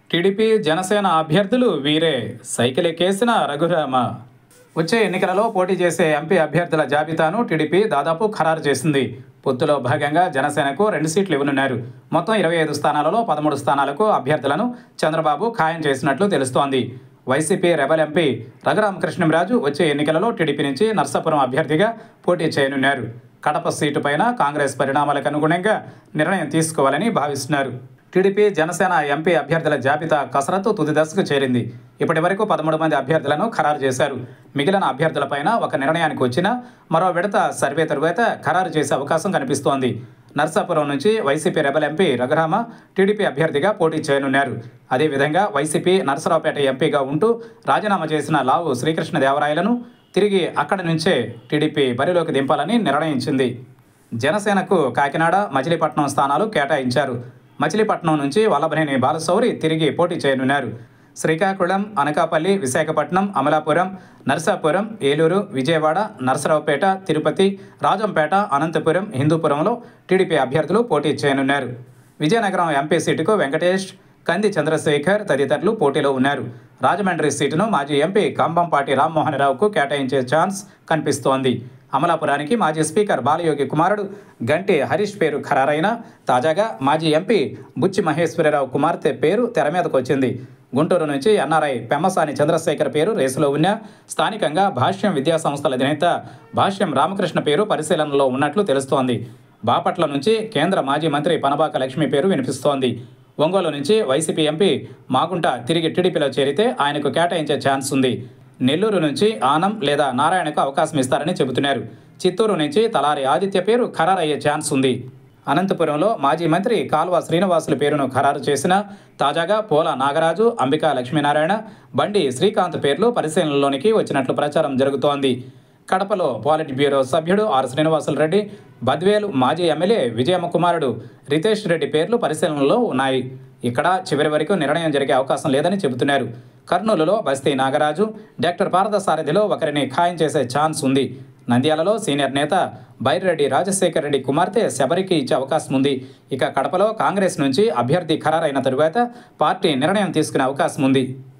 TDP Janasena అభ్యర్థులు వీరే cycle ఎక్కేసిన Raghurama వచ్చే ఎన్నికలలో పోటీ చేసే ఎంపీ అభ్యర్థుల జాబితాను టీడీపీ దాదాపు ఖరారు చేసింది పొత్తులో భాగంగా జనసేనకు రెండు సీట్లు ఇవ్వనున్నారు మొత్తం ఇరవై ఐదు స్థానాలలో పదమూడు స్థానాలకు అభ్యర్థులను చంద్రబాబు ఖాయం చేసినట్లు తెలుస్తోంది వైసీపీ రెబల్ ఎంపీ రఘురామకృష్ణంరాజు వచ్చే ఎన్నికలలో టీడీపీ నుంచి నర్సాపురం అభ్యర్థిగా పోటీ చేయనున్నారు కడప సీటు పైన కాంగ్రెస్ పరిణామాలకు అనుగుణంగా నిర్ణయం తీసుకోవాలని భావిస్తున్నారు టీడీపీ జనసేన ఎంపీ అభ్యర్థుల జాబితా కసరత్తు తుది దశకు చేరింది ఇప్పటి వరకు పదమూడు మంది అభ్యర్థులను ఖరారు చేశారు మిగిలిన అభ్యర్థులపైన ఒక నిర్ణయానికి వచ్చినా మరో విడత సర్వే తరువాత ఖరారు చేసే అవకాశం కనిపిస్తోంది నర్సాపురం నుంచి వైసీపీ రెబల్ ఎంపీ రఘురామ టీడీపీ అభ్యర్థిగా పోటీ చేయనున్నారు అదేవిధంగా వైసీపీ నరసరావుపేట ఎంపీగా ఉంటూ రాజీనామా చేసిన లావు శ్రీకృష్ణదేవరాయలను తిరిగి అక్కడి నుంచే టీడీపీ బరిలోకి దింపాలని నిర్ణయించింది జనసేనకు కాకినాడ మచిలీపట్నం స్థానాలు కేటాయించారు మచిలీపట్నం నుంచి వల్లభనేని బాలశౌరి తిరిగి పోటీ చేయనున్నారు శ్రీకాకుళం అనకాపల్లి విశాఖపట్నం అమలాపురం నర్సాపురం ఏలూరు విజయవాడ నరసరావుపేట తిరుపతి రాజంపేట అనంతపురం హిందూపురంలో టీడీపీ అభ్యర్థులు పోటీ చేయనున్నారు విజయనగరం ఎంపీ సీటుకు వెంకటేష్ కంది చంద్రశేఖర్ తదితరులు పోటీలో ఉన్నారు రాజమండ్రి సీటును మాజీ ఎంపీ కంబంపాటి రామ్మోహన్ రావుకు కేటాయించే ఛాన్స్ కనిపిస్తోంది అమలాపురానికి మాజీ స్పీకర్ బాలయోగి కుమారుడు గంటి హరీష్ పేరు ఖరారైన తాజాగా మాజీ ఎంపీ బుచ్చి మహేశ్వరరావు కుమార్తె పేరు తెర మీదకు వచ్చింది గుంటూరు నుంచి ఎన్ఆర్ఐ పెమ్మసాని చంద్రశేఖర్ పేరు రేసులో ఉన్న స్థానికంగా భాష్యం విద్యా సంస్థల అధినేత భాష్యం రామకృష్ణ పేరు పరిశీలనలో ఉన్నట్లు తెలుస్తోంది బాపట్ల నుంచి కేంద్ర మాజీ మంత్రి పనబాక లక్ష్మి పేరు వినిపిస్తోంది ఒంగోలు నుంచి వైసీపీ ఎంపీ మాగుంట తిరిగి టీడీపీలో చేరితే ఆయనకు కేటాయించే ఛాన్స్ ఉంది నెల్లూరు నుంచి ఆనం లేదా నారాయణకు అవకాశం ఇస్తారని చెబుతున్నారు చిత్తూరు నుంచి తలారి ఆదిత్య పేరు ఖరారయ్యే ఛాన్స్ ఉంది అనంతపురంలో మాజీ మంత్రి కాల్వ శ్రీనివాసుల పేరును ఖరారు చేసిన తాజాగా పోల నాగరాజు అంబికా లక్ష్మీనారాయణ బండి శ్రీకాంత్ పేర్లు పరిశీలనలోనికి వచ్చినట్లు ప్రచారం జరుగుతోంది కడపలో పాలిట్ బ్యూరో సభ్యుడు ఆర్ శ్రీనివాసులు రెడ్డి బద్వేలు మాజీ ఎమ్మెల్యే విజయమ్మ కుమారుడు రితేష్ రెడ్డి పేర్లు పరిశీలనలో ఉన్నాయి ఇక్కడ చివరి వరకు నిర్ణయం జరిగే అవకాశం లేదని చెబుతున్నారు కర్నూలులో బస్తీ నాగరాజు డాక్టర్ పారదసారథిలో ఒకరిని ఖాయం చేసే ఛాన్స్ ఉంది నంద్యాలలో సీనియర్ నేత బైరెడ్డి రాజశేఖర్ రెడ్డి కుమార్తె శబరికి ఇచ్చే అవకాశం ఉంది ఇక కడపలో కాంగ్రెస్ నుంచి అభ్యర్థి ఖరారైన తరువాత పార్టీ నిర్ణయం తీసుకునే అవకాశం ఉంది